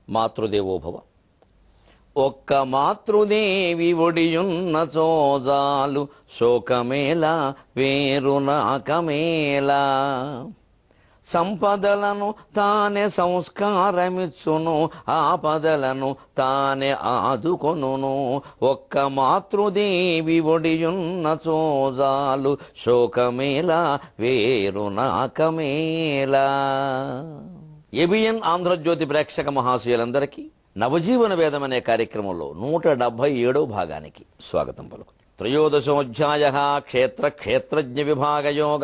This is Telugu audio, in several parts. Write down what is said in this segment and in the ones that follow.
మాతృదేవోభవ ఒక్క మాతృదేవి ఒడియున్న చోజాలు శోకమేలా వేరు నాకమేలా సంపదలను తానే సంస్కారమిచ్చును ఆపదలను తానే ఆదుకొనును ఒక్క మాతృదేవి ఒడియున్న చోజాలు శోకమేలా వేరు నాకమేలా ఏబిఎన్ ఆంధ్రజ్యోతి ప్రేక్షక మహాశయులందరికీ నవజీవన వేదం అనే కార్యక్రమంలో నూట డెబ్బై ఏడవ భాగానికి స్వాగతం పలుకు త్రయోదశోధ్యాయ క్షేత్ర క్షేత్రజ్ఞ విభాగయోగ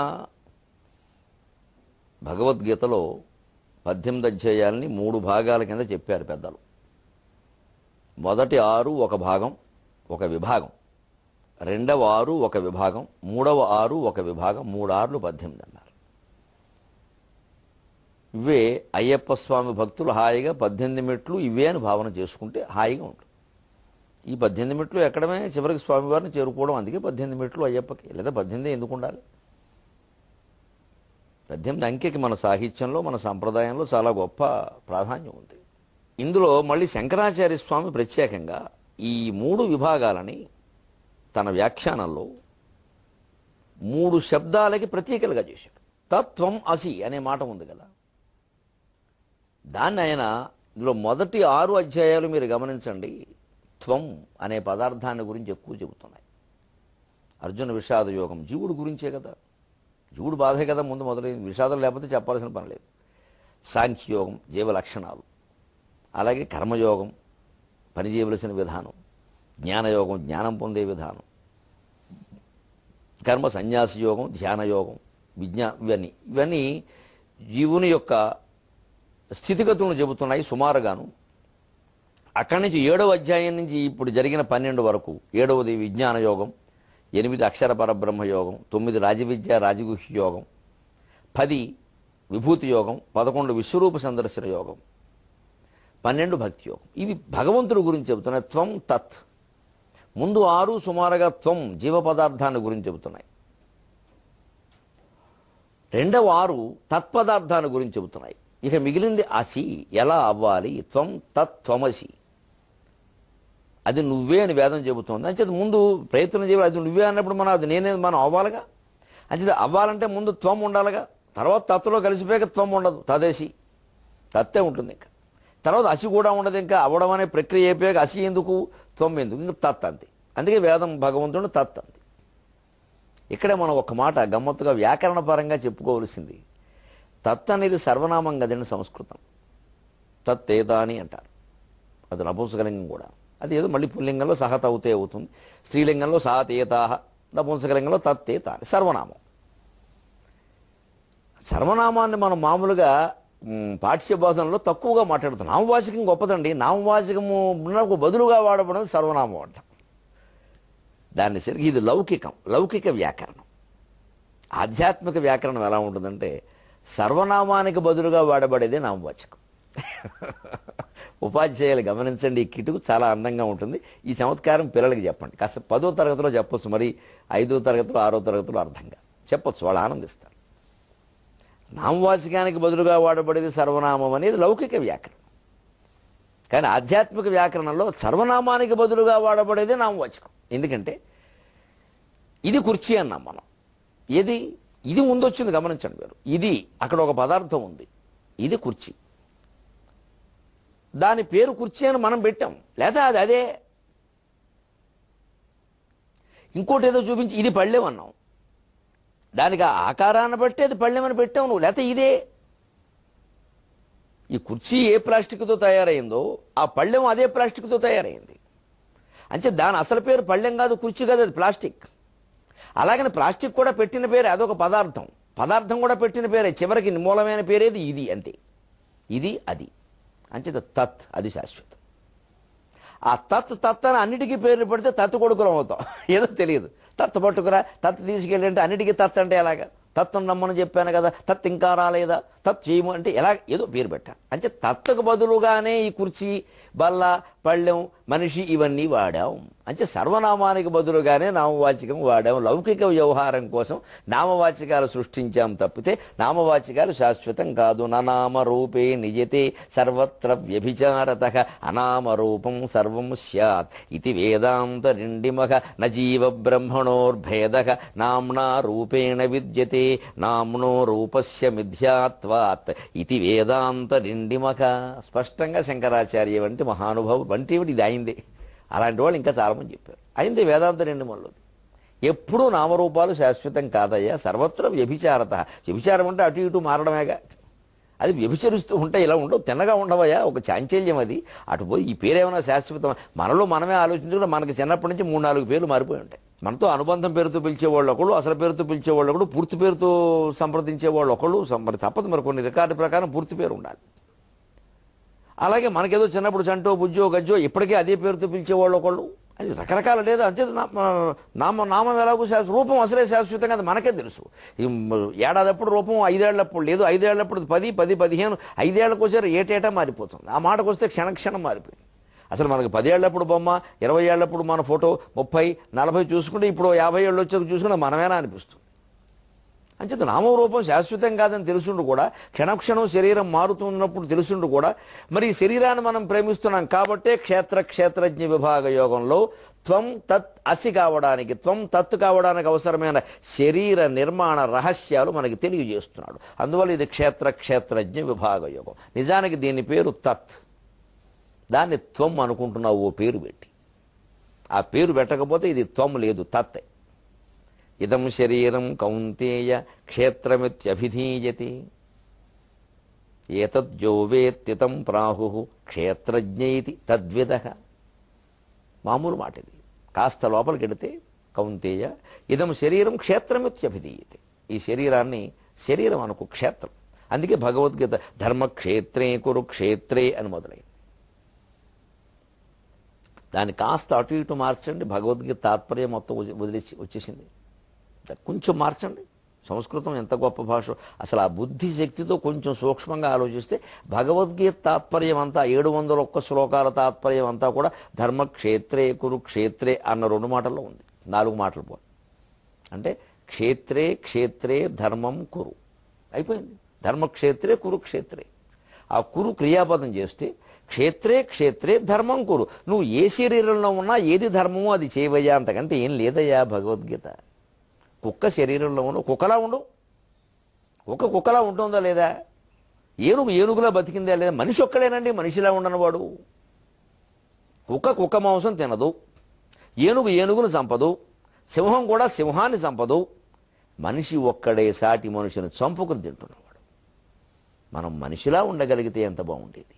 భగవద్గీతలో పద్దెనిమిది అధ్యాయాల్ని మూడు భాగాల కింద చెప్పారు పెద్దలు మొదటి ఆరు ఒక భాగం ఒక విభాగం రెండవ ఆరు ఒక విభాగం మూడవ ఆరు ఒక విభాగం మూడు ఆరులు పద్దెనిమిది అన్నారు ఇవే అయ్యప్ప స్వామి భక్తులు హాయిగా పద్దెనిమిది మెట్లు ఇవే అని భావన చేసుకుంటే హాయిగా ఉంటుంది ఈ పద్దెనిమిది మెట్లు ఎక్కడమే చివరికి స్వామివారిని చేరుకోవడం అందుకే పద్దెనిమిది మెట్లు అయ్యప్పకి లేదా పద్దెనిమిది ఎందుకు ఉండాలి పద్దెనిమిది అంకెకి మన సాహిత్యంలో మన సంప్రదాయంలో చాలా గొప్ప ప్రాధాన్యం ఉంది ఇందులో మళ్ళీ శంకరాచార్య స్వామి ప్రత్యేకంగా ఈ మూడు విభాగాలని తన వ్యాఖ్యానంలో మూడు శబ్దాలకి ప్రతీకలుగా చేశాడు తత్వం అసి అనే మాట ఉంది కదా దాన్ని ఆయన ఇందులో మొదటి ఆరు అధ్యాయాలు మీరు గమనించండి త్వం అనే పదార్థాన్ని గురించి ఎక్కువ చెబుతున్నాయి అర్జున విషాద యోగం జీవుడు గురించే కదా జీవుడు బాధే కదా ముందు మొదలైంది విషాదం లేకపోతే చెప్పాల్సిన పని లేదు సాంఖ్యయోగం జీవ లక్షణాలు అలాగే కర్మయోగం పని చేయవలసిన విధానం జ్ఞానయోగం జ్ఞానం పొందే విధానం కర్మ సన్యాస యోగం ధ్యాన యోగం విజ్ఞా ఇవన్నీ ఇవన్నీ జీవుని యొక్క స్థితిగతులను చెబుతున్నాయి సుమారుగాను అక్కడి నుంచి ఏడవ అధ్యాయం నుంచి ఇప్పుడు జరిగిన పన్నెండు వరకు ఏడవది విజ్ఞాన యోగం ఎనిమిది అక్షర పరబ్రహ్మ యోగం తొమ్మిది రాజవిద్య రాజగుహ్య యోగం పది విభూతి యోగం పదకొండు విశ్వరూప సందర్శన యోగం పన్నెండు భక్తి యోగం ఇవి భగవంతుడి గురించి చెబుతున్నాయి త్వం తత్ ముందు ఆరు సుమారుగా త్వం జీవ పదార్థాన్ని గురించి చెబుతున్నాయి రెండవ ఆరు తత్పదార్థాన్ని గురించి చెబుతున్నాయి ఇక మిగిలింది అసి ఎలా అవ్వాలి త్వం తత్వమసి అది నువ్వే అని వేదం చెబుతోంది అంచేత ముందు ప్రయత్నం చేయాలి అది నువ్వే అన్నప్పుడు మనం అది నేనే మనం అవ్వాలిగా అంచేత అవ్వాలంటే ముందు త్వం ఉండాలిగా తర్వాత తత్తులో కలిసిపోయాక త్వం ఉండదు తదేసి తత్తే ఉంటుంది ఇంకా తర్వాత అసి కూడా ఉండదు ఇంకా అవ్వడం అనే ప్రక్రియ అయిపోయాక అసి ఎందుకు త్వం ఎందుకు ఇంకా తత్ అంతే అందుకే వేదం భగవంతుడు తత్ అంతే ఇక్కడే మనం ఒక మాట గమ్మత్తుగా వ్యాకరణ పరంగా చెప్పుకోవలసింది తత్ అనేది సర్వనామం కదండి సంస్కృతం తత్ ఏదాని అంటారు అది నపుంసకలింగం కూడా అది ఏదో మళ్ళీ పుల్లింగంలో సహతవుతే అవుతుంది స్త్రీలింగంలో సహతేతాహ నపుంసకలింగంలో తత్తేతాని సర్వనామం సర్వనామాన్ని మనం మామూలుగా మ్, పాఠ్య బోధనలో తక్కువగా మాట్లాడుతాం నామవాచకం గొప్పదండి నామవాచకము నాకు బదులుగా వాడబడడం సర్వనామం అంట దాన్ని సరిగ్గా ఇది లౌకికం లౌకిక వ్యాకరణం ఆధ్యాత్మిక వ్యాకరణం ఎలా ఉంటుందంటే సర్వనామానికి బదులుగా వాడబడేదే నామవాచకం ఉపాధ్యాయులు గమనించండి ఈ కిటుకు చాలా అందంగా ఉంటుంది ఈ చమత్కారం పిల్లలకి చెప్పండి కాస్త పదో తరగతిలో చెప్పొచ్చు మరి ఐదో తరగతిలో ఆరో తరగతిలో అర్థంగా చెప్పొచ్చు వాళ్ళు ఆనందిస్తారు నామవాచకానికి బదులుగా వాడబడేది సర్వనామం అనేది లౌకిక వ్యాకరణం కానీ ఆధ్యాత్మిక వ్యాకరణంలో సర్వనామానికి బదులుగా వాడబడేది నామవాచకం ఎందుకంటే ఇది కుర్చీ అన్నాం మనం ఏది ఇది ముందొచ్చింది గమనించండి మీరు ఇది అక్కడ ఒక పదార్థం ఉంది ఇది కుర్చీ దాని పేరు కుర్చీ అని మనం పెట్టాం లేదా అది అదే ఇంకోటి ఏదో చూపించి ఇది పళ్ళెం అన్నాం దానికి ఆ ఆకారాన్ని బట్టి అది పళ్ళెమని పెట్టావు నువ్వు లేకపోతే ఇదే ఈ కుర్చీ ఏ ప్లాస్టిక్తో తయారైందో ఆ పళ్ళెం అదే ప్లాస్టిక్తో తయారైంది అంటే దాని అసలు పేరు పళ్ళెం కాదు కుర్చీ కాదు అది ప్లాస్టిక్ అలాగని ప్లాస్టిక్ కూడా పెట్టిన పేరు అదొక పదార్థం పదార్థం కూడా పెట్టిన పేరే చివరికి మూలమైన పేరేది ఇది అంతే ఇది అది అంచేత తత్ అది శాశ్వతం ఆ తత్ తత్ అని అన్నిటికీ పేర్లు పెడితే తత్ కొడుకులం అవుతాం ఏదో తెలియదు తత్ పట్టుకురా తత్ తీసుకెళ్ళి అంటే అన్నిటికీ తత్ అంటే ఎలాగా తత్తు నమ్మని చెప్పాను కదా తత్ ఇంకా రాలేదా తత్ చేయము అంటే ఎలా ఏదో పేరు పెట్టాలి అంటే తత్తుకు బదులుగానే ఈ కుర్చీ బల్ల పళ్ళెం మనిషి ఇవన్నీ వాడాం అంటే సర్వనామానికి బదులుగానే నామవాచకం వాడాం లౌకిక వ్యవహారం కోసం నామవాచకాలు సృష్టించాం తప్పితే నామవాచకాలు శాశ్వతం కాదు ననామ రూపే నిజతే సర్వత్ర వ్యభిచారత అనామరూపం సర్వం స్యాత్ ఇది వేదాంత రిండిమఖ నజీవ బ్రహ్మణోర్భేద నామ్నా రూపేణ విద్యతే నామ్నో రూపస్య మిథ్యాత్వాత్ ఇది వేదాంత రిండిమఖ స్పష్టంగా శంకరాచార్య వంటి మహానుభావు వంటి ఇది అయింది అలాంటి వాళ్ళు ఇంకా చాలామంది చెప్పారు అయింది వేదాంత రెండు మనలోది ఎప్పుడూ నామరూపాలు శాశ్వతం కాదయ్యా సర్వత్ర వ్యభిచారత వ్యభిచారం అంటే అటు ఇటు మారడమేగా అది వ్యభిచరిస్తూ ఉంటే ఇలా ఉండవు తిన్నగా ఉండవయ్యా ఒక చాంచల్యం అది అటు పోయి ఈ పేరేమైనా శాశ్వతం మనలో మనమే ఆలోచించుకుంటే మనకి చిన్నప్పటి నుంచి మూడు నాలుగు పేర్లు మారిపోయి ఉంటాయి మనతో అనుబంధం పేరుతో పిలిచేవాళ్ళు ఒకళ్ళు అసలు పేరుతో పిలిచేవాళ్ళు ఒకళ్ళు పూర్తి పేరుతో సంప్రదించే వాళ్ళు ఒకళ్ళు సం- మరి తప్పదు మరి కొన్ని రికార్డు ప్రకారం పూర్తి పేరు ఉండాలి అలాగే మనకేదో చిన్నప్పుడు చంటో బుజ్జో గజ్జో ఇప్పటికే అదే పేరుతో పిలిచేవాళ్ళు ఒకళ్ళు అది రకరకాల లేదు అంటే నా- నామ నామం ఎలాగో శాశ్వ రూపం అసలే శాశ్వతంగా అది మనకే తెలుసు ఈ మ- ఏడాదప్పుడు రూపం ఐదేళ్లప్పుడు లేదు ఐదేళ్లప్పుడు పది పది పదిహేను ఐదేళ్లకు వచ్చారు ఏటేటా మారిపోతుంది ఆ మాటకు వస్తే క్షణక్షణం మారిపోయింది అసలు మనకి పదేళ్లప్పుడు బొమ్మ ఇరవై ఏళ్లప్పుడు మన ఫోటో ముప్పై నలభై చూసుకుంటే ఇప్పుడు యాభై ఏళ్ళు వచ్చాక చూసుకుంటే మనమేనా అనిపిస్తుంది అంచేత నామరూపం శాశ్వతం కాదని తెలుసుండు కూడా క్షణక్షణం శరీరం మారుతున్నప్పుడు తెలుసుండు కూడా మరి ఈ శరీరాన్ని మనం ప్రేమిస్తున్నాం కాబట్టే క్షేత్ర క్షేత్రజ్ఞ విభాగ యోగంలో త్వం తత్ అసి కావడానికి త్వం తత్ కావడానికి అవసరమైన శరీర నిర్మాణ రహస్యాలు మనకి తెలియజేస్తున్నాడు అందువల్ల ఇది క్షేత్ర క్షేత్రజ్ఞ విభాగ యోగం నిజానికి దీని పేరు తత్ దాన్ని త్వం అనుకుంటున్నావు ఓ పేరు పెట్టి ఆ పేరు పెట్టకపోతే ఇది త్వం లేదు తత్ ఇదం శరీరం కౌంతేయ క్షేత్రమిత్యభిధీయతే ఏతద్యో వేత్తితం ప్రాహు క్షేత్రజ్ఞైతి తద్విద మామూలు మాట ఇది కాస్త లోపలికెడితే కౌంతేయ ఇదం శరీరం క్షేత్రమిత్యభిధీయతే ఈ శరీరాన్ని శరీరం అనుకో క్షేత్రం అందుకే భగవద్గీత ధర్మక్షేత్రే కురుక్షేత్రే అని మొదలైంది దాన్ని కాస్త అటు ఇటు మార్చండి భగవద్గీత తాత్పర్యం మొత్తం వదిలి- వదిలేసి వచ్చేసింది కొంచెం మార్చండి సంస్కృతం ఎంత గొప్ప భాష అసలు ఆ బుద్ధి శక్తితో కొంచెం సూక్ష్మంగా ఆలోచిస్తే భగవద్గీత తాత్పర్యం అంతా ఏడు వందల ఒక్క శ్లోకాల తాత్పర్యం అంతా కూడా ధర్మక్షేత్రే కురుక్షేత్రే అన్న రెండు మాటల్లో ఉంది నాలుగు మాటలు పో అంటే క్షేత్రే క్షేత్రే ధర్మం కురు అయిపోయింది ధర్మక్షేత్రే కురుక్షేత్రే ఆ కురు క్రియాపదం చేస్తే క్షేత్రే క్షేత్రే ధర్మం కురు నువ్వు ఏ శరీరంలో ఉన్నా ఏది ధర్మమో అది చేయవయ్యా అంతకంటే ఏం లేదయ్యా భగవద్గీత కుక్క శరీరంలో ఉన్న కుక్కలా ఉండు కుక్క కుక్కలా ఉంటుందా లేదా ఏనుగు ఏనుగులా బతికిందా లేదా మనిషి ఒక్కడేనండి మనిషిలా ఉండనివాడు కుక్క కుక్క మాంసం తినదు ఏనుగు ఏనుగును చంపదు సింహం కూడా సింహాన్ని చంపదు మనిషి ఒక్కడే సాటి మనిషిని చంపుకుని తింటున్నవాడు మనం మనిషిలా ఉండగలిగితే ఎంత బాగుండేది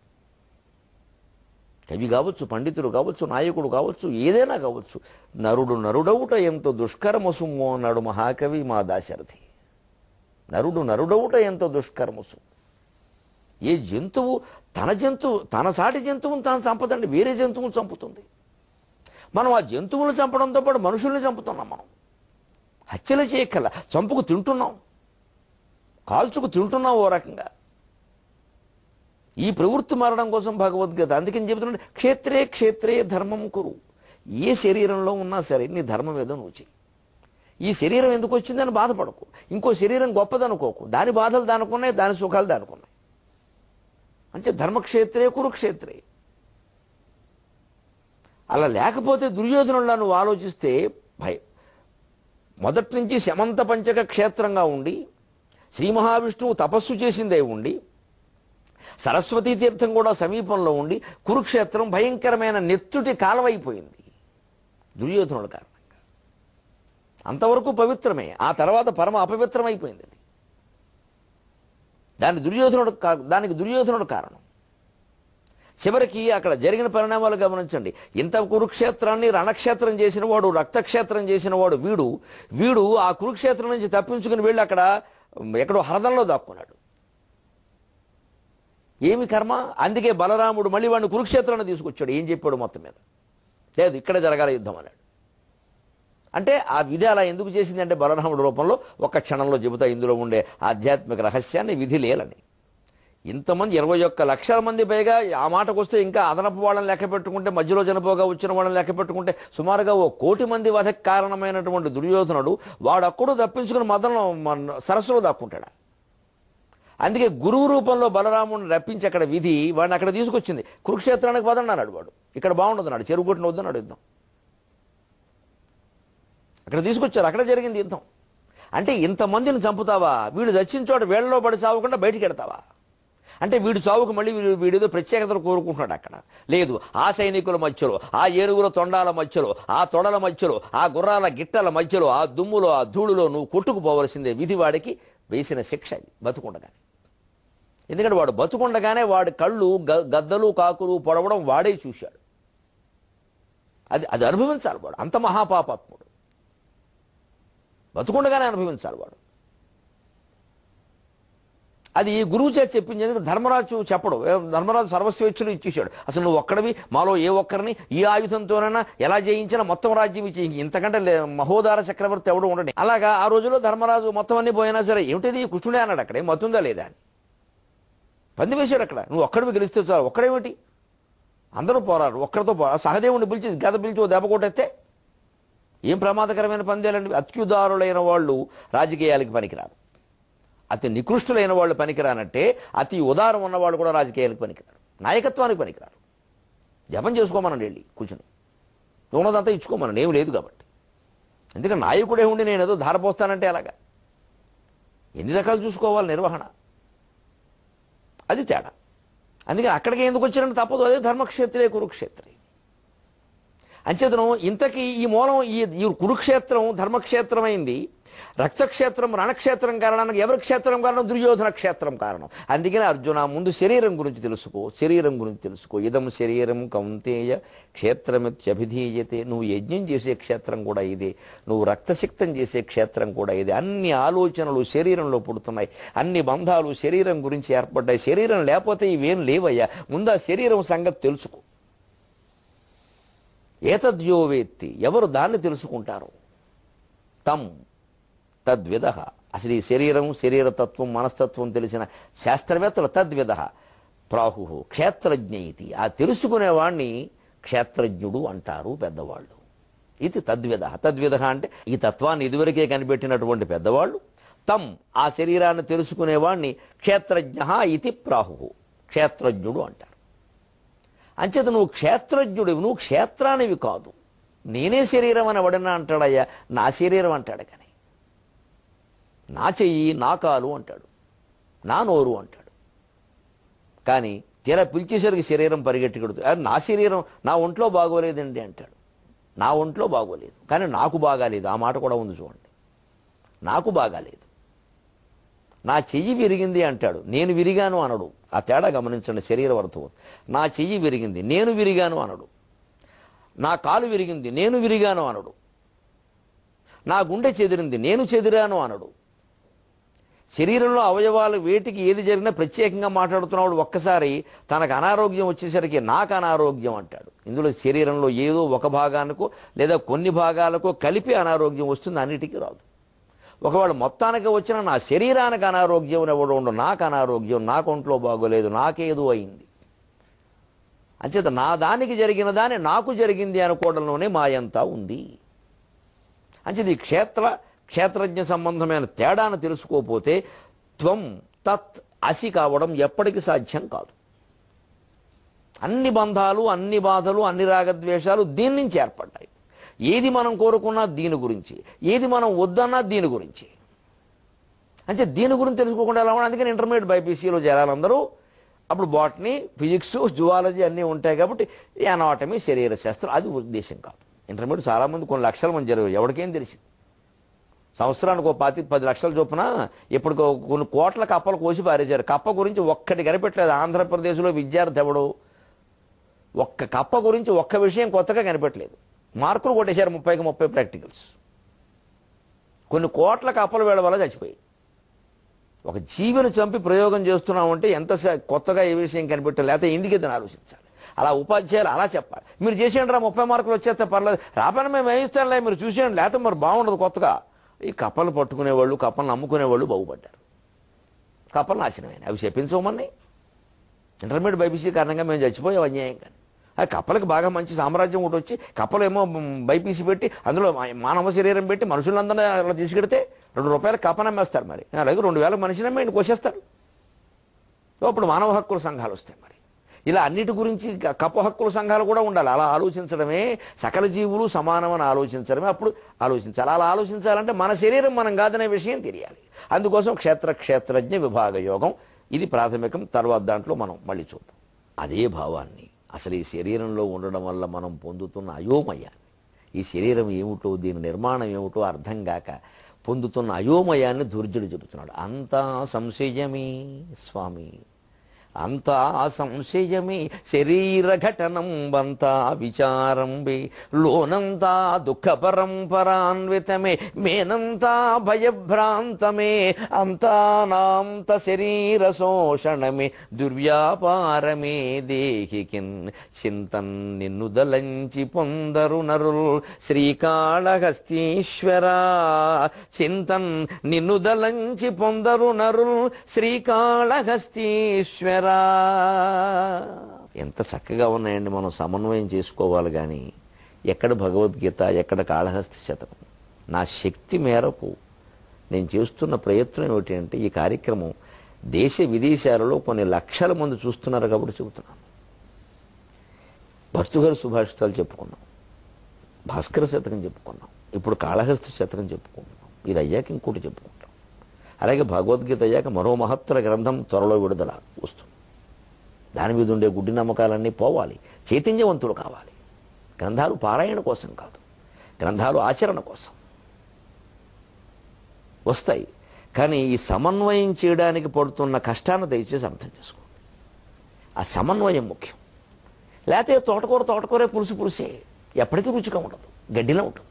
కవి కావచ్చు పండితుడు కావచ్చు నాయకుడు కావచ్చు ఏదైనా కావచ్చు నరుడు నరుడవుట ఎంతో దుష్కర్మసుమ్మో అన్నాడు మహాకవి మా దాశరథి నరుడు నరుడవుట ఎంతో దుష్కర్మసు ఏ జంతువు తన జంతువు తన సాటి జంతువును తాను చంపదండి వేరే జంతువును చంపుతుంది మనం ఆ జంతువులను చంపడంతో పాటు మనుషుల్ని చంపుతున్నాం మనం హత్యలు చేయక్కల చంపుకు తింటున్నాం కాల్చుకు తింటున్నాం ఓ రకంగా ఈ ప్రవృత్తి మారడం కోసం భగవద్గీత అందుకని చెబుతున్నాడు క్షేత్రే క్షేత్రే ధర్మం కురు ఏ శరీరంలో ఉన్నా సరే నీ ధర్మం ఏదో నువ్వు చెయ్యి ఈ శరీరం ఎందుకు వచ్చిందని బాధపడకు ఇంకో శరీరం గొప్పదనుకోకు దాని బాధలు దానుకున్నాయి దాని సుఖాలు దానుకున్నాయి అంటే ధర్మక్షేత్రే కురుక్షేత్రే అలా లేకపోతే దుర్యోధనులా నువ్వు ఆలోచిస్తే భయం మొదటి నుంచి శమంత పంచక క్షేత్రంగా ఉండి శ్రీ మహావిష్ణువు తపస్సు చేసిందే ఉండి సరస్వతీ తీర్థం కూడా సమీపంలో ఉండి కురుక్షేత్రం భయంకరమైన నెత్తుటి కాలవైపోయింది దుర్యోధనుడు కారణంగా అంతవరకు పవిత్రమే ఆ తర్వాత పరమ అపవిత్రమైపోయింది అది దాని దుర్యోధనుడు కా- దానికి దుర్యోధనుడు కారణం చివరికి అక్కడ జరిగిన పరిణామాలు గమనించండి ఇంత కురుక్షేత్రాన్ని రణక్షేత్రం చేసిన వాడు రక్తక్షేత్రం చేసిన వాడు వీడు వీడు ఆ కురుక్షేత్రం నుంచి తప్పించుకుని వెళ్ళి అక్కడ ఎక్కడో హరదంలో దాక్కున్నాడు ఏమి కర్మ అందుకే బలరాముడు మళ్ళీ వాడిని కురుక్షేత్రాన్ని తీసుకొచ్చాడు ఏం చెప్పాడు మొత్తం మీద లేదు ఇక్కడే జరగాల యుద్ధం అన్నాడు అంటే ఆ విధి అలా ఎందుకు చేసింది అంటే బలరాముడు రూపంలో ఒక క్షణంలో చెబుతా ఇందులో ఉండే ఆధ్యాత్మిక రహస్యాన్ని విధి లేలని ఇంతమంది ఇరవై ఒక్క లక్షల మంది పైగా ఆ మాటకు వస్తే ఇంకా అదనపు వాళ్ళని లెక్క పెట్టుకుంటే మధ్యలో చనిపోగా వచ్చిన వాళ్ళని లెక్క పెట్టుకుంటే సుమారుగా ఓ కోటి మంది వధకి కారణమైనటువంటి దుర్యోధనుడు వాడొక్కడు తప్పించుకుని మదనలో మన సరస్సులో దాక్కుంటాడా అందుకే గురువు రూపంలో బలరాముడిని రప్పించి అక్కడ విధి వాడిని అక్కడ తీసుకొచ్చింది కురుక్షేత్రానికి పదండి అన్నాడు వాడు ఇక్కడ బాగుండదు చెరువు కొట్టిన వద్దన్నాడు యుద్ధం అక్కడ తీసుకొచ్చారు అక్కడ జరిగింది యుద్ధం అంటే ఇంతమందిని చంపుతావా వీడు చచ్చిన చోట వేళ్ళలో పడి చావకుండా బయటికి ఎడతావా అంటే వీడు చావుకు మళ్ళీ వీడు వీడేదో ప్రత్యేకతను కోరుకుంటున్నాడు అక్కడ లేదు ఆ సైనికుల మధ్యలో ఆ ఏరుగుల తొండాల మధ్యలో ఆ తొడల మధ్యలో ఆ గుర్రాల గిట్టల మధ్యలో ఆ దుమ్ములో ఆ ధూళిలో నువ్వు కొట్టుకుపోవలసిందే విధి వాడికి వేసిన శిక్ష అది బతుకుండగానే ఎందుకంటే వాడు బతుకుండగానే వాడి కళ్ళు గ- గద్దలు కాకులు పొడవడం వాడే చూశాడు అది అది అనుభవించాలి వాడు అంత మహాపాపాత్ముడు బతుకుండగానే అనుభవించాలి వాడు అది గురువు చేతి చెప్పింది ఎందుకంటే ధర్మరాజు చెప్పడు ఏ, ధర్మరాజు సర్వస్వేచ్ఛలు ఇచ్చేసాడు అసలు నువ్వు ఒక్కడివి మాలో ఏ ఒక్కరిని ఈ ఆయుధంతోనైనా ఎలా జయించినా మొత్తం రాజ్యం ఇచ్చి ఇంక ఇంతకంటే లే- మహోదార చక్రవర్తి ఎవడు ఉండడు అలాగా ఆ రోజుల్లో ధర్మరాజు మొత్తం అన్ని పోయినా సరే ఏమిటిది కృష్ణుడే అన్నాడు అక్కడ ఏం మత్తుందా లేదా అని పంది వేశాడు అక్కడ నువ్వు ఒక్కడివి గెలిస్తే చాలు ఒక్కడేమిటి అందరూ పోరాడు ఒక్కడితో పోరా సహదేవుని పిలిచి గద పిలిచి ఓ దెబ్బ కొట్టేస్తే ఏం ప్రమాదకరమైన పందేలండి అత్యుదారులైన వాళ్ళు రాజకీయాలకి పనికిరారు అతి నికృష్టులైన వాళ్ళు పనికిరానంటే అతి ఉదారం ఉన్నవాళ్ళు కూడా రాజకీయాలకు పనికిరారు నాయకత్వానికి పనికిరారు జపం చేసుకోమనండి వెళ్ళి కూర్చుని ఉన్నదంతా ఇచ్చుకోమనండి ఏం లేదు కాబట్టి ఎందుకంటే నాయకుడే ఉండి నేను ఏదో ధారపోస్తానంటే అలాగా ఎన్ని రకాలు చూసుకోవాలి నిర్వహణ అది తేడా అందుకని అక్కడికి ఎందుకు వచ్చినట్టు తప్పదు అదే ధర్మక్షేత్రే కురుక్షేత్రే అంచేతను ఇంతకీ ఈ మూలం ఈ ఈ కురుక్షేత్రం ధర్మక్షేత్రమైంది రక్తక్షేత్రం రణక్షేత్రం కారణానికి ఎవరి క్షేత్రం కారణం దుర్యోధన క్షేత్రం కారణం అందుకనే అర్జున ముందు శరీరం గురించి తెలుసుకో శరీరం గురించి తెలుసుకో ఇదం శరీరం కౌంతేయ క్షేత్రమిత్యభిధీయతే నువ్వు యజ్ఞం చేసే క్షేత్రం కూడా ఇదే నువ్వు రక్తసిక్తం చేసే క్షేత్రం కూడా ఇదే అన్ని ఆలోచనలు శరీరంలో పుడుతున్నాయి అన్ని బంధాలు శరీరం గురించి ఏర్పడ్డాయి శరీరం లేకపోతే ఇవేం లేవయ్యా ముందు ఆ శరీరం సంగతి తెలుసుకో ఏతద్యో వేత్తి ఎవరు దాన్ని తెలుసుకుంటారు తం తద్విధ అసలు ఈ శరీరం శరీరతత్వం మనస్తత్వం తెలిసిన శాస్త్రవేత్తలు తద్విధ ప్రాహు క్షేత్రజ్ఞ ఇది ఆ తెలుసుకునేవాణ్ణి క్షేత్రజ్ఞుడు అంటారు పెద్దవాళ్ళు ఇది తద్విధ తద్విధ అంటే ఈ తత్వాన్ని ఇదివరకే కనిపెట్టినటువంటి పెద్దవాళ్ళు తం ఆ శరీరాన్ని తెలుసుకునేవాణ్ణి క్షేత్రజ్ఞ ఇది ప్రాహు క్షేత్రజ్ఞుడు అంటారు అంచేత నువ్వు క్షేత్రజ్ఞుడివి నువ్వు క్షేత్రానివి కాదు నేనే శరీరం అని ఎవడన్నా అంటాడయ్యా నా శరీరం అంటాడు కానీ నా చెయ్యి నా కాలు అంటాడు నా నోరు అంటాడు కానీ తీరా పిలిచేసరికి శరీరం పరిగెట్టుకెడుతూ "అరే, నా శరీరం నా ఒంట్లో బాగోలేదండి అంటాడు నా ఒంట్లో బాగోలేదు కానీ నాకు బాగాలేదు ఆ మాట కూడా ఉంది చూడండి నాకు బాగాలేదు నా చెయ్యి విరిగింది అంటాడు నేను విరిగాను అనడు ఆ తేడా గమనించండి శరీరవర్ధం నా చెయ్యి విరిగింది నేను విరిగాను అనడు నా కాలు విరిగింది నేను విరిగాను అనడు నా గుండె చెదిరింది నేను చెదిరాను అనడు శరీరంలో అవయవాలు వేటికి ఏది జరిగినా ప్రత్యేకంగా మాట్లాడుతున్నవాడు ఒక్కసారి తనకు అనారోగ్యం వచ్చేసరికి నాకు అనారోగ్యం అంటాడు ఇందులో శరీరంలో ఏదో ఒక భాగానికో లేదా కొన్ని భాగాలకో కలిపి అనారోగ్యం వస్తుంది అన్నిటికీ రాదు ఒకవేళ మొత్తానికి వచ్చిన నా శరీరానికి అనారోగ్యం ఎవడు ఉండు నాకు అనారోగ్యం నాకు ఒంట్లో బాగోలేదు నాకేదో అయింది అంచేత నా దానికి జరిగిన దాని నాకు జరిగింది అనుకోవడంలోనే మాయంతా ఉంది అంచేది ఈ క్షేత్ర క్షేత్రజ్ఞ సంబంధమైన తేడాను తెలుసుకోకపోతే త్వం తత్ అసి కావడం ఎప్పటికీ సాధ్యం కాదు అన్ని బంధాలు అన్ని బాధలు అన్ని రాగద్వేషాలు దీని నుంచి ఏర్పడ్డాయి ఏది మనం కోరుకున్నా దీని గురించి ఏది మనం వద్దన్నా దీని గురించి అంటే దీని గురించి తెలుసుకోకుండా ఎలా ఉండాలి అందుకని ఇంటర్మీడియట్ బైపీసీలో చేరాలి అందరూ అప్పుడు బాటనీ ఫిజిక్స్ జువాలజీ అన్నీ ఉంటాయి కాబట్టి ఎనాటమీ శరీర శాస్త్రం అది ఉద్దేశం కాదు ఇంటర్మీడియట్ చాలామంది కొన్ని లక్షల మంది జరిగారు ఎవరికేం తెలిసింది సంవత్సరానికి ఒక పాతి పది లక్షల చొప్పున ఇప్పుడు కొన్ని కోట్ల కప్పలు కోసి పారేశారు కప్ప గురించి ఒక్కటి కనిపెట్టలేదు ఆంధ్రప్రదేశ్లో విద్యార్థి ఎవడు ఒక్క కప్ప గురించి ఒక్క విషయం కొత్తగా కనిపెట్టలేదు మార్కులు కొట్టేశారు ముప్పైకి ముప్పై ప్రాక్టికల్స్ కొన్ని కోట్ల కప్పల వేళ వల్ల చచ్చిపోయి ఒక జీవిని చంపి ప్రయోగం చేస్తున్నామంటే ఎంత స- కొత్తగా ఏ విషయం కనిపెట్టాలి లేకపోతే ఎందుకు ఇదని ఆలోచించాలి అలా ఉపాధ్యాయులు అలా చెప్పాలి మీరు చేసేయండి రా ముప్పై మార్కులు వచ్చేస్తే పర్లేదు రాపని మేము వేయిస్తానులే మీరు చూసేయండి లేకపోతే మరి బాగుండదు కొత్తగా ఈ కప్పలు పట్టుకునేవాళ్ళు కప్పలను అమ్ముకునేవాళ్ళు బాగుపడ్డారు కప్పలు నాశనమైన అవి చెప్పించమని ఇంటర్మీడియట్ బైపీసీ కారణంగా మేము చచ్చిపోయాం అన్యాయం కానీ అది కప్పలకి బాగా మంచి సామ్రాజ్యం ఒకటి వచ్చి కప్పలేమో బైపీసీ పెట్టి అందులో మా- మానవ శరీరం పెట్టి మనుషులందరినీ అలా తీసుకెడితే రెండు రూపాయలు కప్ప నమ్మేస్తారు మరి అలాగే రెండు వేల మనిషి నమ్మి కోసేస్తారు అప్పుడు మానవ హక్కుల సంఘాలు వస్తాయి మరి ఇలా అన్నిటి గురించి క- కప్ప హక్కుల సంఘాలు కూడా ఉండాలి అలా ఆలోచించడమే సకల జీవులు సమానమని ఆలోచించడమే అప్పుడు ఆలోచించాలి అలా ఆలోచించాలంటే మన శరీరం మనం కాదనే విషయం తెలియాలి అందుకోసం క్షేత్ర క్షేత్రజ్ఞ విభాగ యోగం ఇది ప్రాథమికం తర్వాత దాంట్లో మనం మళ్ళీ చూద్దాం అదే భావాన్ని అసలు ఈ శరీరంలో ఉండడం వల్ల మనం పొందుతున్న అయోమయాన్ని ఈ శరీరం ఏమిటో దీని నిర్మాణం ఏమిటో అర్థం కాక పొందుతున్న అయోమయాన్ని దుర్జుడు చెబుతున్నాడు అంతా సంశయమే స్వామి అంతా సంశయమే శరీర ఘటనం బంతా విచారంబే లోనంతా దుఃఖ పరంపరాన్వితమే మేనంతా భయభ్రాంతమే అంతానాంత శరీర శోషణమే దుర్వ్యాపారమే దేహికిన్ చింతన్ నిన్నుదలంచి పొందరు నరుల్ శ్రీకాళహస్తీశ్వరా చింతన్ నిన్నుదలంచి పొందరు నరుల్ శ్రీకాళహస్తీశ్వరా ఎంత చక్కగా ఉన్నాయండి మనం సమన్వయం చేసుకోవాలి కానీ ఎక్కడ భగవద్గీత ఎక్కడ కాళహస్తి శతకం నా శక్తి మేరకు నేను చేస్తున్న ప్రయత్నం ఏమిటి అంటే ఈ కార్యక్రమం దేశ విదేశాలలో కొన్ని లక్షల మంది చూస్తున్నారు కాబట్టి చెబుతున్నాను భర్తుగారి సుభాషితాలు చెప్పుకున్నాం భాస్కర శతకం చెప్పుకున్నాం ఇప్పుడు కాళహస్తి శతకం చెప్పుకుంటున్నాం ఇది అయ్యాక ఇంకోటి చెప్పుకుంటాం అలాగే భగవద్గీత అయ్యాక మరో మహత్తర గ్రంథం త్వరలో విడుదల వస్తుంది దాని మీద ఉండే గుడ్డి నమ్మకాలన్నీ పోవాలి చైతన్యవంతులు కావాలి గ్రంథాలు పారాయణ కోసం కాదు గ్రంథాలు ఆచరణ కోసం వస్తాయి కానీ ఈ సమన్వయం చేయడానికి పడుతున్న కష్టాన్ని దయచేసి అర్థం చేసుకోండి ఆ సమన్వయం ముఖ్యం లేకపోతే తోటకూర తోటకూరే పులుసు పులుసే ఎప్పటికీ రుచిగా ఉండదు గడ్డిలో ఉంటుంది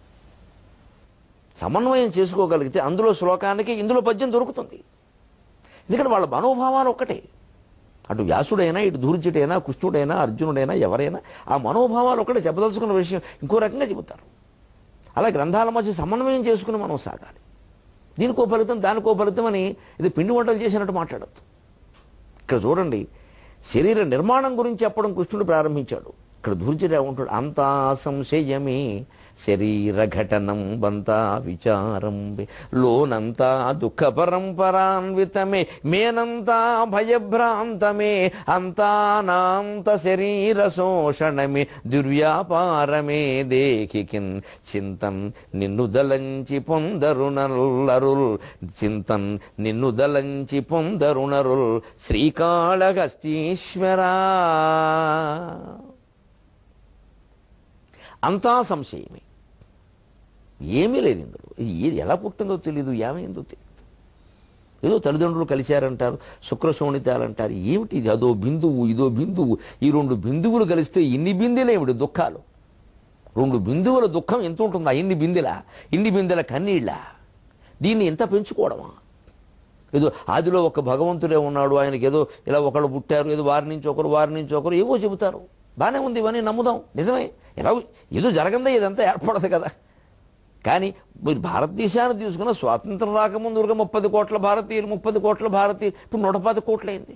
సమన్వయం చేసుకోగలిగితే అందులో శ్లోకానికి ఇందులో పద్యం దొరుకుతుంది ఎందుకంటే వాళ్ళ మనోభావాలు ఒక్కటే అటు వ్యాసుడైనా ఇటు ధూర్జుడైనా కృష్ణుడైనా అర్జునుడైనా ఎవరైనా ఆ మనోభావాలు ఒకటే చెప్పదలుచుకున్న విషయం ఇంకో రకంగా చెబుతారు అలా గ్రంథాల మధ్య సమన్వయం చేసుకుని మనం సాగాలి దీనికో ఫలితం దానికో ఫలితం అని ఇది పిండి వంటలు చేసినట్టు మాట్లాడద్దు ఇక్కడ చూడండి శరీర నిర్మాణం గురించి చెప్పడం కృష్ణుడు ప్రారంభించాడు ఇక్కడ ధూర్జుడు ఉంటాడు అంతా సంశయమే శరీర ఘటనం బంతా విచారం వే. లోనంతా దుఃఖ పరంపరాన్వితమే మేనంతా భయభ్రాంతమే అంతానాంత శరీర శోషణమే దుర్వ్యాపారమే దేహికిన్ చింతన్ నిన్ను దలంచి పొందరు నరుల్ చింతన్ నిన్ను దలంచి పొందరు నరుల్ శ్రీకాళహస్తీశ్వరా అంతా సంశయమే ఏమీ లేదు ఇందులో ఇది ఏది ఎలా పుట్టిందో తెలియదు ఏమైందో తెలియదు ఏదో తల్లిదండ్రులు కలిశారంటారు శుక్రశోణితాలంటారు ఏమిటి ఇది అదో బిందువు ఇదో బిందువు ఈ రెండు బిందువులు కలిస్తే ఇన్ని బిందెలేమిటి దుఃఖాలు రెండు బిందువుల దుఃఖం ఎంత ఉంటుందా ఇన్ని బిందెల ఇన్ని బిందెల కన్నీళ్ళ దీన్ని ఎంత పెంచుకోవడమా ఏదో ఆదిలో ఒక భగవంతుడే ఉన్నాడు ఆయనకి ఏదో ఇలా ఒకళ్ళు పుట్టారు ఏదో వారి నుంచి ఒకరు వారి నుంచి ఒకరు ఏవో చెబుతారు బాగానే ఉంది ఇవన్నీ నమ్ముదాం నిజమే ఎలా ఏదో జరగందే ఇదంతా ఏర్పడదు కదా కానీ మీరు భారతదేశాన్ని తీసుకున్న స్వాతంత్రం రాకముందు ఊరికే ముప్పది కోట్ల భారతీయులు ముప్పది కోట్ల భారతీయులు ఇప్పుడు నూట పది కోట్లయింది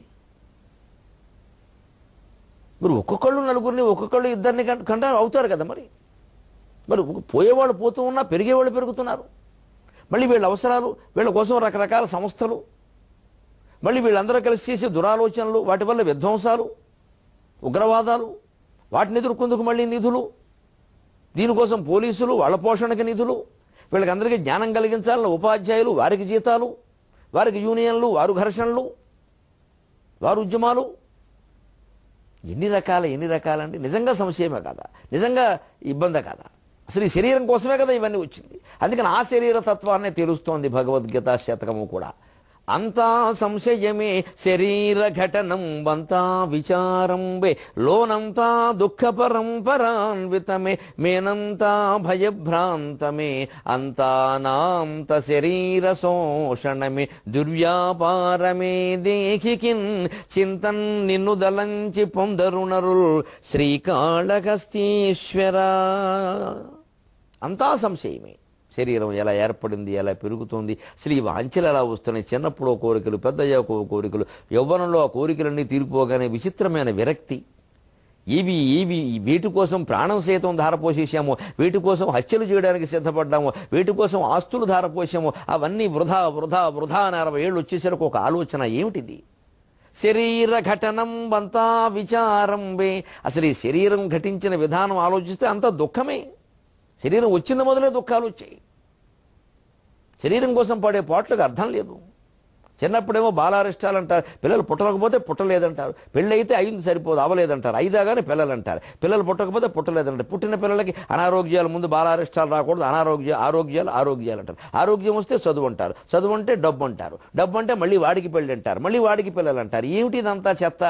మీరు ఒక్కొక్కళ్ళు నలుగురిని ఒక్కొక్కళ్ళు ఇద్దరిని కంట కంటే అవుతారు కదా మరి మరి ఒక- పోయేవాళ్ళు పోతూ ఉన్నా పెరిగేవాళ్ళు పెరుగుతున్నారు మళ్ళీ వీళ్ళ అవసరాలు వీళ్ళ కోసం రకరకాల సంస్థలు మళ్ళీ వీళ్ళందరూ కలిసి చేసే దురాలోచనలు వాటి వల్ల విధ్వంసాలు ఉగ్రవాదాలు వాటిని ఎదుర్కొందుకు మళ్ళీ నిధులు దీనికోసం పోలీసులు వాళ్ళ పోషణకి నిధులు వీళ్ళకందరికీ జ్ఞానం కలిగించాలన్న ఉపాధ్యాయులు వారికి జీతాలు వారికి యూనియన్లు వారు ఘర్షణలు వారు ఉద్యమాలు ఎన్ని రకాల ఎన్ని రకాలండి నిజంగా సంశయమే కదా నిజంగా ఇబ్బందే కదా అసలు ఈ శరీరం కోసమే కదా ఇవన్నీ వచ్చింది అందుకని ఆ శరీర తత్వాన్నే తెలుస్తోంది భగవద్గీత శతకము కూడా అంతా సంశయమే శరీర ఘటనం వంతా విచారం వే లోనంతా దుఃఖ పరంపరాన్వితమే మేనంతా భయభ్రాంతమే అంతానాంత శరీర శోషణమే దుర్వ్యాపారమే దేహికిన్ చింతన్ నిన్ను దలంచి పొందరునరుల్ శ్రీకాళహస్తీశ్వర అంతా సంశయమే శరీరం ఎలా ఏర్పడింది ఎలా పెరుగుతుంది అసలు ఈ వాంఛలు ఎలా వస్తున్నాయి చిన్నప్పుడు ఓ కోరికలు పెద్దయ్యాక ఓ కోరికలు యవ్వనంలో ఆ కోరికలన్నీ తీరిపోగానే విచిత్రమైన విరక్తి ఇవి ఇవి వీటి కోసం ప్రాణం సైతం ధారపోసేసాము వీటి కోసం హత్యలు చేయడానికి సిద్ధపడ్డాము వీటి కోసం ఆస్తులు ధారపోసాము అవన్నీ వృధా వృధా వృధా అని అరవై ఏళ్ళు వచ్చేసరికి ఒక ఆలోచన ఏమిటిది శరీర ఘటనం అంతా విచారం వే అసలు ఈ శరీరం ఘటించిన విధానం ఆలోచిస్తే అంతా దుఃఖమే శరీరం వచ్చిన మొదలే దుఃఖాలు వచ్చాయి శరీరం కోసం పడే పాటలకు అర్థం లేదు చిన్నప్పుడేమో బాలారిష్టాలు అంటారు పిల్లలు పుట్టకపోతే పుట్టలేదంటారు పెళ్ళి అయితే అయింది సరిపోదు అవలేదంటారు అయిదాగానే పిల్లలు అంటారు పిల్లలు పుట్టకపోతే పుట్టలేదంటారు పుట్టిన పిల్లలకి అనారోగ్యాలు ముందు బాలారిష్టాలు రాకూడదు అనారోగ్య ఆరోగ్యాలు ఆరోగ్యాలు అంటారు ఆరోగ్యం వస్తే చదువు అంటారు చదువు అంటే డబ్బు అంటారు డబ్బు అంటే మళ్ళీ వాడికి పెళ్ళి అంటారు మళ్ళీ వాడికి పిల్లలు అంటారు ఏమిటి ఇదంతా చెత్త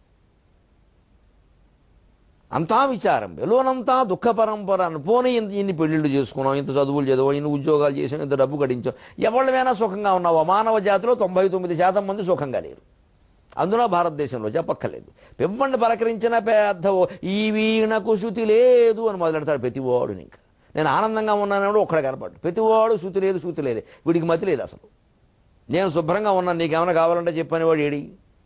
అంతా విచారం లోనంతా దుఃఖ పరంపర పోనీ ఇంత ఇన్ని పెళ్లిళ్ళు చేసుకున్నాం ఇంత చదువులు చదివాం ఇన్ని ఉద్యోగాలు చేసాం ఇంత డబ్బు గడించాం ఎవరిమైనా సుఖంగా ఉన్నావా మానవ జాతిలో తొంభై తొమ్మిది శాతం మంది సుఖంగా లేరు అందులో భారతదేశంలో చెప్పక్కర్లేదు పెవ్వండి పలకరించిన పెద్ద ఓ, ఈ వీణకు శృతి లేదు అని మొదలెడతాడు ప్రతివాడు ఇంకా నేను ఆనందంగా ఉన్నాను ఒక్కడ కనపడ్డు ప్రతివాడు శృతి లేదు శృతి లేదు వీడికి మతి లేదు అసలు నేను శుభ్రంగా ఉన్నాను నీకేమైనా కావాలంటే చెప్పని వాడు ఏడి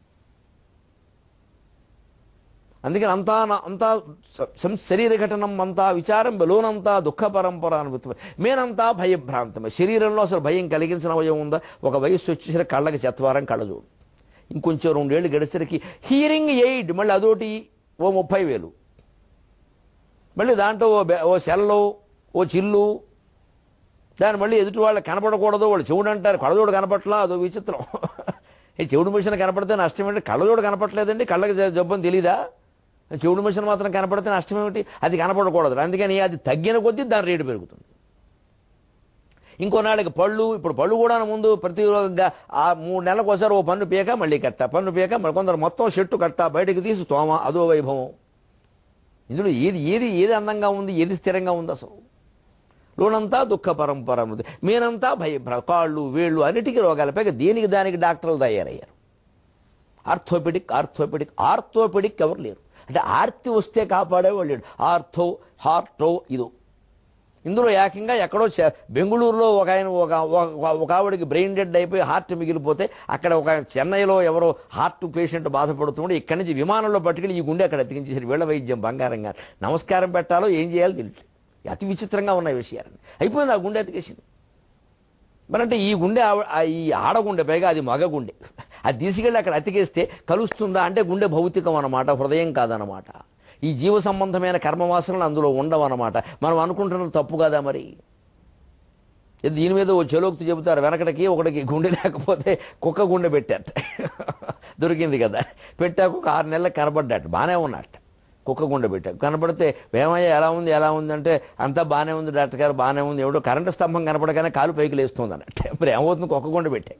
అందుకని అంతా నా- అంతా స- సం- శరీర ఘటనం అంతా విచారం బలోనంతా దుఃఖ పరంపర అనుభూతి మేనంతా భయభ్రాంతమే శరీరంలో అసలు భయం కలిగించిన అవయవం ఉందా ఒక వయస్సు వచ్చేసరికి కళ్ళకి చెత్వారం కళ్ళజోడు ఇంకొంచెం రెండేళ్ళు గడిచేసరికి హీరింగ్ ఎయిడ్ మళ్ళీ అదోటి ఓ ముప్పై వేలు మళ్ళీ దాంట్లో ఓ బె- ఓ సెల్లో ఓ చిల్లు దాన్ని మళ్ళీ ఎదుటి వాళ్ళకి కనపడకూడదు వాళ్ళు చెవుడు అంటారు కళ్ళజోడు కనపట్లా అదో విచిత్రం ఈ చెవుడు మిషన్ కనపడితే నష్టం ఏంటి కళ్ళజోడు కనపట్లేదండి కళ్ళకి జ- జబ్బని తెలీదా చెవుడు మిషన్ మాత్రం కనపడితే నష్టం ఏమిటి అది కనపడకూడదు అందుకని అది తగ్గిన కొద్దీ దాని రేటు పెరుగుతుంది ఇంకో నాళ్ళకి పళ్ళు ఇప్పుడు పళ్ళు కూడా ముందు ప్రతి రోజుగా ఆ మూడు నెలలకు ఒకసారి ఓ పన్ను పీక మళ్ళీ కట్ట పన్ను పీక మళ్ళీ కొందరు మొత్తం చెట్టు కట్ట బయటకు తీసి తోమ అదో వైభవం ఇందులో ఏది ఏది ఏది అందంగా ఉంది ఏది స్థిరంగా ఉంది అసలు లోనంతా దుఃఖ పరంపర ఉంది మీనంతా భయభ్ర కాళ్ళు వేళ్ళు అన్నిటికీ రోగాలు పైగా దేనికి దానికి డాక్టర్లు తయారయ్యారు ఆర్థోపెడిక్ ఆర్థోపెడిక్ ఆర్థోపెడిక్ ఎవరు లేరు అంటే ఆర్తి వస్తే కాపాడేవాళ్ళు లేడు ఆర్థో హార్టో ఇదో ఇందులో ఏకంగా ఎక్కడో చె- బెంగుళూరులో ఒక ఆయన ఒక ఒక- ఒక ఆవిడకి బ్రెయిన్ డెడ్ అయిపోయి హార్ట్ మిగిలిపోతే అక్కడ ఒక చెన్నైలో ఎవరో హార్ట్ పేషెంట్ బాధపడుతుంటే ఇక్కడి నుంచి విమానంలో పట్టుకెళ్ళి ఈ గుండె అక్కడ ఎత్తికించేసారు వీళ్ళ వైద్యం బంగారంగా నమస్కారం పెట్టాలో ఏం చేయాలో తెలియట్లేదు అతి విచిత్రంగా ఉన్నాయి విషయాలు అయిపోయింది ఆ గుండె ఎత్తికేసింది మరంటే ఈ గుండె ఆవ- ఆ ఈ ఆడగుండె పైగా అది మగ గుండె అది తీసుకెళ్ళి అక్కడ అతికేస్తే కలుస్తుందా అంటే గుండె భౌతికం అన్నమాట హృదయం కాదనమాట ఈ జీవ సంబంధమైన కర్మవాసనలు అందులో ఉండవన్నమాట మనం అనుకుంటున్నది తప్పు కదా మరి ఇది దీని మీద ఓ చెలోక్తి చెబుతారు వెనకటికి ఒకటికి గుండె లేకపోతే కుక్క గుండె పెట్టారట దొరికింది కదా పెట్టాక ఒక ఆరు నెలలకు కనబడ్డాట బాగానే ఉన్నట్ట కుక్క గుండె పెట్టాక కనపడితే వేమయ్య ఎలా ఉంది ఎలా ఉంది అంటే అంతా బాగానే ఉంది డాక్టర్ గారు బాగానే ఉంది ఎవడో కరెంటు స్తంభం కనపడగానే కాలు పైకి లేస్తుంది అన్నట్టు మరి ఏమవుతుంది కుక్క గుండె పెట్టాక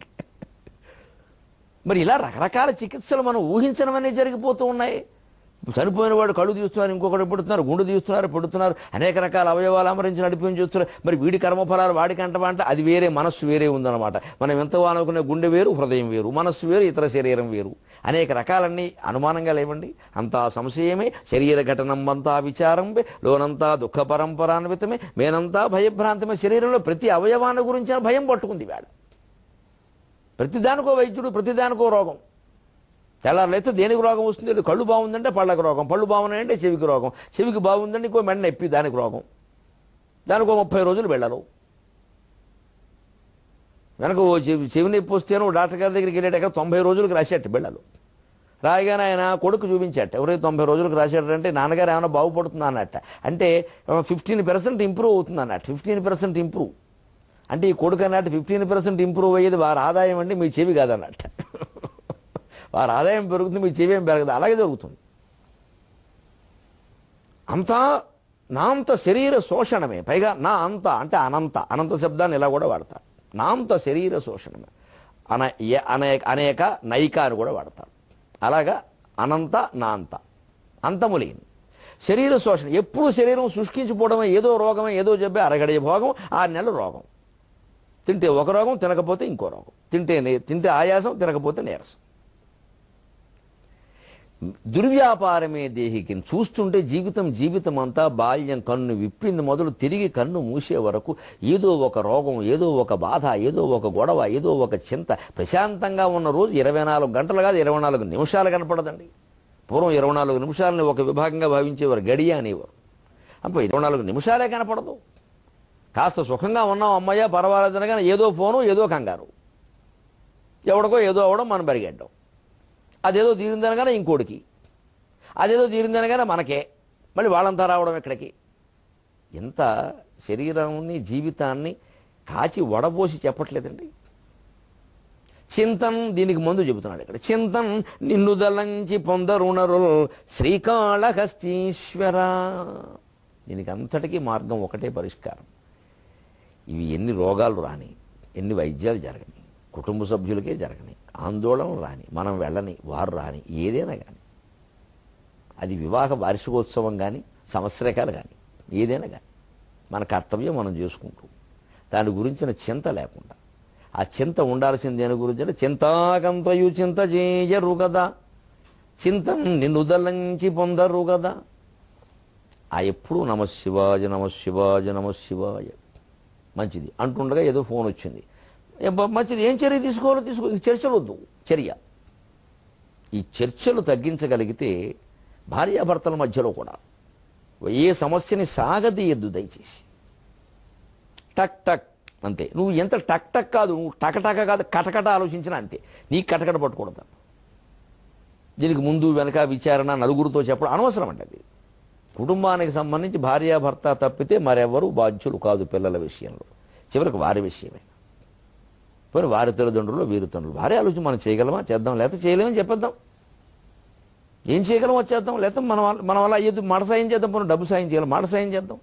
మరి ఇలా రకరకాల చికిత్సలు మనం ఊహించడమనే జరిగిపోతూ ఉన్నాయి చనిపోయిన వాడు కళ్ళు తీస్తున్నారు ఇంకొకటి పెడుతున్నారు గుండె తీస్తున్నారు పెడుతున్నారు అనేక రకాల అవయవాలు అమరించి నడిపించి చూస్తున్నారు మరి వీడి కర్మఫలాలు వాడికి అంటమా అంటే అది వేరే మనస్సు వేరే ఉందన్నమాట మనం ఎంతో అనుకునే గుండె వేరు హృదయం వేరు మనస్సు వేరు ఇతర శరీరం వేరు అనేక రకాలన్నీ అనుమానంగా లేవండి అంతా సంశయమే శరీర ఘటనం అంతా విచారంబే లోనంతా దుఃఖ పరంపరాన్వితమే మేనంతా భయభ్రాంతమే శరీరంలో ప్రతి అవయవాన్ని గురించిన భయం పట్టుకుంది వేళ ప్రతిదానికో వైద్యుడు ప్రతిదానికో రోగం తెల్లారులైతే దేనికి రోగం వస్తుంది లేదు కళ్ళు బాగుందంటే పళ్ళకి రోగం పళ్ళు బాగున్నాయంటే చెవికి రోగం చెవికి బాగుందంటే ఇంకో మెడ నొప్పి దానికి రోగం దానికి ఒక ముప్పై రోజులు వెళ్ళరు వెనక ఓ చెవి చెవి నొప్పి వస్తేనో డాక్టర్ గారి దగ్గరికి వెళ్ళేటాక తొంభై రోజులకు రాసేట బిళ్ళలు రాయగానే ఆయన కొడుకు చూపించాట ఎవరైతే తొంభై రోజులకు రాశాడంటే నాన్నగారు ఏమైనా బాగుపడుతుందా అన్నట్ట అంటే ఫిఫ్టీన్ పర్సెంట్ ఇంప్రూవ్ అవుతుంది అన్నట్టు ఫిఫ్టీన్ పర్సెంట్ ఇంప్రూవ్ అంటే ఈ కొడుకు అన్నట్టు ఫిఫ్టీన్ పర్సెంట్ ఇంప్రూవ్ అయ్యేది వారి ఆదాయం అంటే మీ చెవి కాదన్నట్ట వారి ఆదాయం పెరుగుతుంది మీ చెవి ఏం పెరగదు అలాగే జరుగుతుంది అంతా నా అంత శరీర శోషణమే పైగా నా అంత అంటే అనంత అనంత శబ్దాన్ని ఇలా కూడా వాడతారు నా అంత శరీర శోషణమే అన ఏ- అనేక అనేక నైక అని కూడా వాడతారు అలాగా అనంత నా అంత అంతము లేని శరీర శోషణ ఎప్పుడు శరీరం శుష్కించిపోవడమే ఏదో రోగమే ఏదో చెప్పే అరగడే భోగం ఆరు నెలలు రోగం తింటే ఒక రోగం తినకపోతే ఇంకో రోగం తింటే నే- తింటే ఆయాసం తినకపోతే నీరసం దుర్వ్యాపారమే దేహికి చూస్తుంటే జీవితం జీవితం అంతా బాల్యం కన్ను విప్పింది మొదలు తిరిగి కన్ను మూసే వరకు ఏదో ఒక రోగం ఏదో ఒక బాధ ఏదో ఒక గొడవ ఏదో ఒక చింత ప్రశాంతంగా ఉన్న రోజు ఇరవై నాలుగు గంటలు కాదు ఇరవై నాలుగు నిమిషాలు కనపడదండి పూర్వం ఇరవై నాలుగు నిమిషాలని ఒక విభాగంగా భావించేవారు గడియ అనేవారు అప్పుడు ఇరవై నాలుగు నిమిషాలే కనపడదు కాస్త సుఖంగా ఉన్నాం అమ్మయ్య పర్వాలేదు అనగానే ఏదో ఫోను ఏదో కంగారు ఎవడికో ఏదో అవడం మనం పరిగెడ్డం అదేదో తీరిందనగానే ఇంకోటికి అదేదో తీరిందనగానే మనకే మళ్ళీ వాళ్ళంతా రావడం ఇక్కడికి ఎంత శరీరాన్ని జీవితాన్ని కాచి వడబోసి చెప్పట్లేదండి చింతన్ దీనికి ముందు చెబుతున్నాడు ఇక్కడ చింతన్ నిన్ను దలంచి పొందరుణరుల్ శ్రీకాళహస్తీశ్వర దీనికి అంతటికీ మార్గం ఒకటే పరిష్కారం ఇవి ఎన్ని రోగాలు రాని ఎన్ని వైద్యాలు జరగని కుటుంబ సభ్యులకే జరగని ఆందోళనలు రాని మనం వెళ్ళని వారు రాని ఏదైనా కానీ అది వివాహ వార్షికోత్సవం కానీ సంవత్సరకాలు కానీ ఏదైనా కానీ మన కర్తవ్యం మనం చేసుకుంటూ దాని గురించిన చింత లేకుండా ఆ చింత ఉండాల్సింది దేని గురించి అంటే చింతాకంతయు చింత చేయరు కదా చింత నిన్ను దలంచి పొందరు కదా ఆ ఎప్పుడు నమ శివాయ నమ శివాయ నమ శివాయ మంచిది అంటుండగా ఏదో ఫోన్ వచ్చింది ఏ బ- మంచిది ఏం చర్య తీసుకోవాలో తీసుకో ఈ చర్చలు వద్దు చర్య ఈ చర్చలు తగ్గించగలిగితే భార్యాభర్తల మధ్యలో కూడా ఏ సమస్యని సాగదీయద్దు దయచేసి టక్ టక్ అంతే నువ్వు ఎంత టక్ టక్ కాదు నువ్వు టకటక కాదు కటకట ఆలోచించినా అంతే నీ కటకట పట్టుకోవడం తప్ప దీనికి ముందు వెనక విచారణ నలుగురితో చెప్పడం అనవసరం అండి అది కుటుంబానికి సంబంధించి భార్యాభర్త తప్పితే మరెవరూ బాధ్యులు కాదు పిల్లల విషయంలో చివరికి వారి విషయమే పోనీ వారి తల్లిదండ్రులు వీరి తండ్రులు భార్య ఆలోచన మనం చేయగలమా చేద్దాం లేకపోతే చేయలేమని చెప్పేద్దాం ఏం చేయగలమో చేద్దాం లేకపోతే మన వల్ల మన వల్ల అయ్యేది మాట సాయం చేద్దాం మనం డబ్బు సాయం చేయాలి మాట సాయం చేద్దాం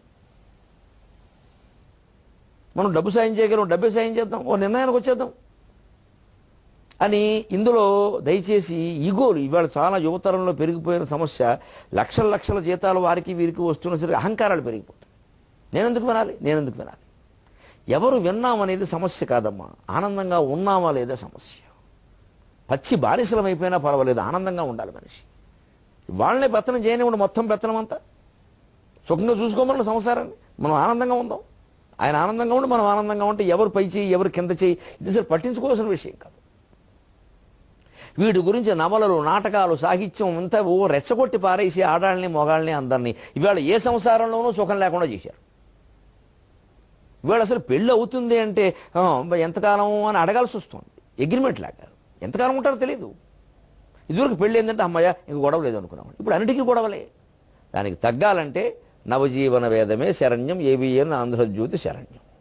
మనం డబ్బు సాయం చేయగలం డబ్బే సాయం చేద్దాం ఓ నిర్ణయానికి వచ్చేద్దాం అని ఇందులో దయచేసి ఈగోలు ఇవాళ చాలా యువతరంలో పెరిగిపోయిన సమస్య లక్షల లక్షల జీతాలు వారికి వీరికి వస్తున్న సరే అహంకారాలు పెరిగిపోతాయి నేనెందుకు వినాలి నేనెందుకు వినాలి ఎవరు విన్నామనేది సమస్య కాదమ్మా ఆనందంగా ఉన్నామా లేదా సమస్య పచ్చి బానిసలం అయిపోయినా పర్వాలేదు ఆనందంగా ఉండాలి మనిషి వాళ్ళనే పెత్తనం చేయనివ్వండి మొత్తం పెత్తనం అంతా సుఖంగా చూసుకోమన్న సంసారాన్ని మనం ఆనందంగా ఉందాం ఆయన ఆనందంగా ఉండి మనం ఆనందంగా ఉంటే ఎవరు పై చేయి ఎవరు కింద చేయి ఇది అసలు పట్టించుకోవాల్సిన విషయం కాదు వీటి గురించి నవలలు నాటకాలు సాహిత్యం అంతా ఓ రెచ్చగొట్టి పారేసి ఆడాళ్ళని మొగాళ్ళని అందరినీ ఇవాళ ఏ సంసారంలోనూ సుఖం లేకుండా చేశారు ఇవాళ అసలు పెళ్ళి అవుతుంది అంటే "ఆ, ఎంతకాలం అని అడగాల్సి వస్తుంది అగ్రిమెంట్ లాగా ఎంతకాలం ఉంటారో తెలియదు ఇదివరకు పెళ్ళి ఏంటంటే అమ్మయ్య ఇంక గొడవ లేదు అనుకున్నాం ఇప్పుడు అన్నిటికీ గొడవలే దానికి తగ్గాలంటే నవజీవన వేదమే శరణ్యం ఏబిఎన్ ఆంధ్రజ్యోతి శరణ్యం